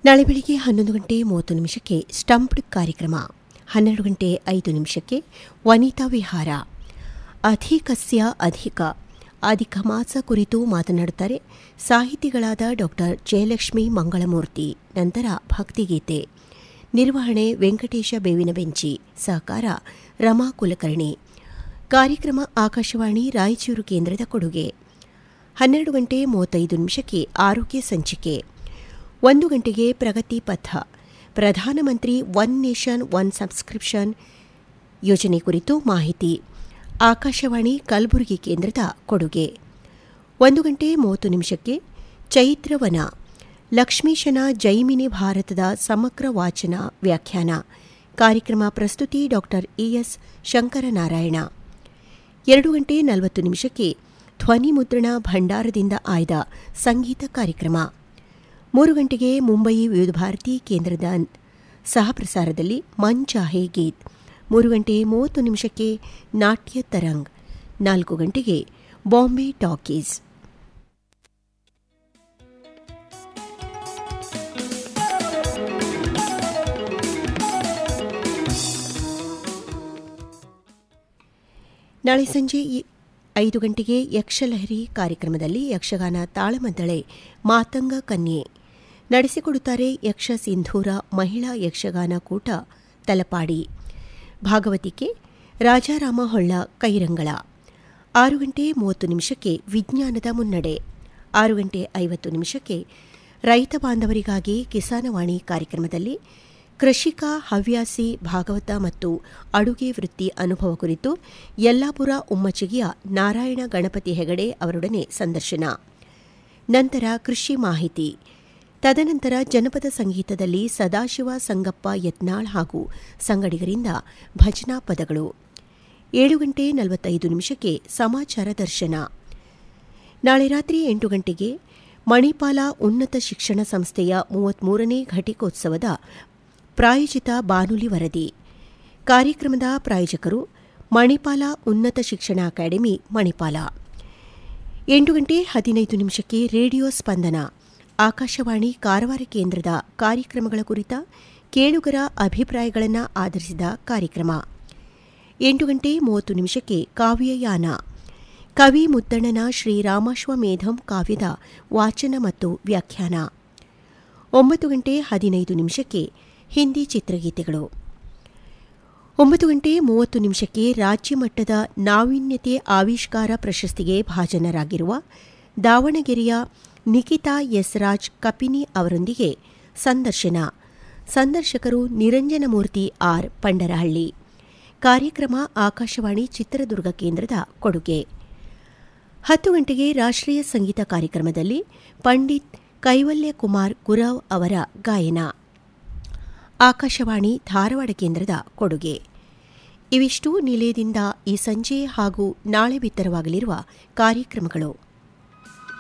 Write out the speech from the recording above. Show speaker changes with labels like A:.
A: ನಾಳೆ ಬೆಳಿಗ್ಗೆ ಹನ್ನೊಂದು ಗಂಟೆ ಮೂವತ್ತು ನಿಮಿಷಕ್ಕೆ ಸ್ಟಂಪ್ಡ್ ಕಾರ್ಯಕ್ರಮ ಹನ್ನೆರಡು ಗಂಟೆ ಐದು ನಿಮಿಷಕ್ಕೆ ವನಿತಾ ವಿಹಾರ ಅಧಿಕಸ್ಯ ಅಧಿಕ ಅಧಿಕ ಮಾಸ ಕುರಿತು ಮಾತನಾಡುತ್ತಾರೆ ಸಾಹಿತಿಗಳಾದ ಡಾಕ್ಟರ್ ಜಯಲಕ್ಷ್ಮಿ ಮಂಗಳಮೂರ್ತಿ ನಂತರ ಭಕ್ತಿಗೀತೆ ನಿರ್ವಹಣೆ ವೆಂಕಟೇಶ ಬೇವಿನ ಬೆಂಚಿ ಸಹಕಾರ ರಮಾ ಕುಲಕರ್ಣಿ ಕಾರ್ಯಕ್ರಮ ಆಕಾಶವಾಣಿ ರಾಯಚೂರು ಕೇಂದ್ರದ ಕೊಡುಗೆ ಹನ್ನೆರಡು ಗಂಟೆ ಮೂವತ್ತೈದು ನಿಮಿಷಕ್ಕೆ ಆರೋಗ್ಯ ಸಂಚಿಕೆ ಒಂದು ಗಂಟೆಗೆ ಪ್ರಗತಿ ಪಥ ಪ್ರಧಾನಮಂತ್ರಿ ಒನ್ ನೇಷನ್ ಒನ್ ಸಬ್ಸ್ಕ್ರಿಪ್ಷನ್ ಯೋಜನೆ ಕುರಿತು ಮಾಹಿತಿ ಆಕಾಶವಾಣಿ ಕಲಬುರಗಿ ಕೇಂದ್ರದ ಕೊಡುಗೆ ಒಂದು ಗಂಟೆ ಮೂವತ್ತು ನಿಮಿಷಕ್ಕೆ ಚೈತ್ರವನ ಲಕ್ಷ್ಮೀಶನ ಜೈಮಿನಿ ಭಾರತದ ಸಮಗ್ರ ವಾಚನ ವ್ಯಾಖ್ಯಾನ ಕಾರ್ಯಕ್ರಮ ಪ್ರಸ್ತುತಿ ಡಾಕ್ಟರ್ ಎಎಸ್ ಶಂಕರನಾರಾಯಣ ಎರಡು ಗಂಟೆ ನಲವತ್ತು ನಿಮಿಷಕ್ಕೆ ಧ್ವನಿ ಮುದ್ರಣ ಭಂಡಾರದಿಂದ ಆಯ್ದ ಸಂಗೀತ ಕಾರ್ಯಕ್ರಮ ಮೂರು ಗಂಟೆಗೆ ಮುಂಬೈ ವಿವಿಧ ಭಾರತಿ ಕೇಂದ್ರದ ಸಹಪ್ರಸಾರದಲ್ಲಿ ಮನ್ ಚಾಹೆ ಗೀತ್ ಮೂರು ಗಂಟೆ ಮೂವತ್ತು ನಿಮಿಷಕ್ಕೆ ನಾಟ್ಯ ತರಂಗ್ ನಾಲ್ಕು ಗಂಟೆಗೆ ಬಾಂಬೆ ಟಾಕೀಸ್ ನಾಳೆ ಸಂಜೆ ಐದು ಗಂಟೆಗೆ ಯಕ್ಷಲಹರಿ ಕಾರ್ಯಕ್ರಮದಲ್ಲಿ ಯಕ್ಷಗಾನ ತಾಳಮದ್ದಳೆ ಮಾತಂಗ ಕನ್ಯೆ ನಡೆಸಿಕೊಡುತ್ತಾರೆ ಯಕ್ಷ ಸಿಂಧೂರ ಮಹಿಳಾ ಯಕ್ಷಗಾನ ಕೂಟ ತಲಪಾಡಿ ಭಾಗವತಿಕೆ ರಾಜಾರಾಮ ಹೊಳ್ಳ ಕೈರಂಗಳ ಆರು ಗಂಟೆ ಮೂವತ್ತು ನಿಮಿಷಕ್ಕೆ ವಿಜ್ಞಾನದ ಮುನ್ನಡೆ ಆರು ಗಂಟೆ ಐವತ್ತು ನಿಮಿಷಕ್ಕೆ ರೈತ ಬಾಂಧವರಿಗಾಗಿ ಕಿಸಾನವಾಣಿ ಕಾರ್ಯಕ್ರಮದಲ್ಲಿ ಕೃಷಿಕ ಹವ್ಯಾಸಿ ಭಾಗವತ ಮತ್ತು ಅಡುಗೆ ವೃತ್ತಿ ಅನುಭವ ಕುರಿತು ಯಲ್ಲಾಪುರ ಉಮ್ಮಚಿಗಿಯ ನಾರಾಯಣ ಗಣಪತಿ ಹೆಗಡೆ ಅವರೊಡನೆ ಸಂದರ್ಶನ ನಂತರ ಕೃಷಿ ಮಾಹಿತಿ ತದನಂತರ ಜನಪದ ಸಂಗೀತದಲ್ಲಿ ಸದಾಶಿವ ಸಂಗಪ್ಪ ಯತ್ನಾಳ್ ಹಾಗೂ ಸಂಗಡಿಗರಿಂದ ಭಜನಾ ಪದಗಳು ಏಳು ಗಂಟೆ ನಲವತ್ತೈದು ನಿಮಿಷಕ್ಕೆ ಸಮಾಚಾರ ದರ್ಶನ ನಾಳೆ ರಾತ್ರಿ ಎಂಟು ಗಂಟೆಗೆ ಮಣಿಪಾಲ ಉನ್ನತ ಶಿಕ್ಷಣ ಸಂಸ್ಥೆಯ ಮೂವತ್ಮೂರನೇ ಘಟಿಕೋತ್ಸವದ ಪ್ರಾಯೋಜಿತ ಬಾನುಲಿ ವರದಿ ಕಾರ್ಯಕ್ರಮದ ಪ್ರಾಯೋಜಕರು ಮಣಿಪಾಲ ಉನ್ನತ ಶಿಕ್ಷಣ ಅಕಾಡೆಮಿ ಮಣಿಪಾಲ ಎಂಟು ಗಂಟೆ ಹದಿನೈದು ನಿಮಿಷಕ್ಕೆ ರೇಡಿಯೋ ಸ್ಪಂದನ ಆಕಾಶವಾಣಿ ಕಾರವಾರ ಕೇಂದ್ರದ ಕಾರ್ಯಕ್ರಮಗಳ ಕುರಿತ ಕೇಳುಗರ ಅಭಿಪ್ರಾಯಗಳನ್ನು ಆಧರಿಸಿದ ಕಾರ್ಯಕ್ರಮ ಎಂಟು ಗಂಟೆ ಮೂವತ್ತು ನಿಮಿಷಕ್ಕೆ ಕಾವ್ಯಯಾನ ಕವಿ ಮುದ್ದಣ್ಣನ ಶ್ರೀರಾಮಾಶ್ವಮೇಧಂ ಕಾವ್ಯದ ವಾಚನ ಮತ್ತು ವ್ಯಾಖ್ಯಾನ ಒಂಬತ್ತು ಗಂಟೆ ಹದಿನೈದು ನಿಮಿಷಕ್ಕೆ ಹಿಂದಿ ಚಿತ್ರಗೀತೆಗಳು ಒಂಬತ್ತು ಗಂಟೆ ಮೂವತ್ತು ನಿಮಿಷಕ್ಕೆ ರಾಜ್ಯ ಮಟ್ಟದ ನಾವೀನ್ಯತೆ ಆವಿಷ್ಕಾರ ಪ್ರಶಸ್ತಿಗೆ ಭಾಜನರಾಗಿರುವ ದಾವಣಗೆರೆಯ ನಿಖಿತಾ ಎಸ್ ರಾಜ್ ಕಪಿನಿ ಅವರೊಂದಿಗೆ ಸಂದರ್ಶನ ಸಂದರ್ಶಕರು ನಿರಂಜನಮೂರ್ತಿ ಆರ್ ಪಂಡರಹಳ್ಳಿ ಕಾರ್ಯಕ್ರಮ ಆಕಾಶವಾಣಿ ಚಿತ್ರದುರ್ಗ ಕೇಂದ್ರದ ಕೊಡುಗೆ ಹತ್ತು ಗಂಟೆಗೆ ರಾಷ್ಟ್ರೀಯ ಸಂಗೀತ ಕಾರ್ಯಕ್ರಮದಲ್ಲಿ ಪಂಡಿತ್ ಕೈವಲ್ಯ ಕುಮಾರ್ ಗುರವ್ ಅವರ ಗಾಯನ ಆಕಾಶವಾಣಿ ಧಾರವಾಡ ಕೇಂದ್ರದ ಕೊಡುಗೆ ಇವಿಷ್ಟು ನಿಲಯದಿಂದ ಈ ಸಂಜೆ ಹಾಗೂ ನಾಳೆ ಬಿತ್ತರವಾಗಲಿರುವ ಕಾರ್ಯಕ್ರಮಗಳು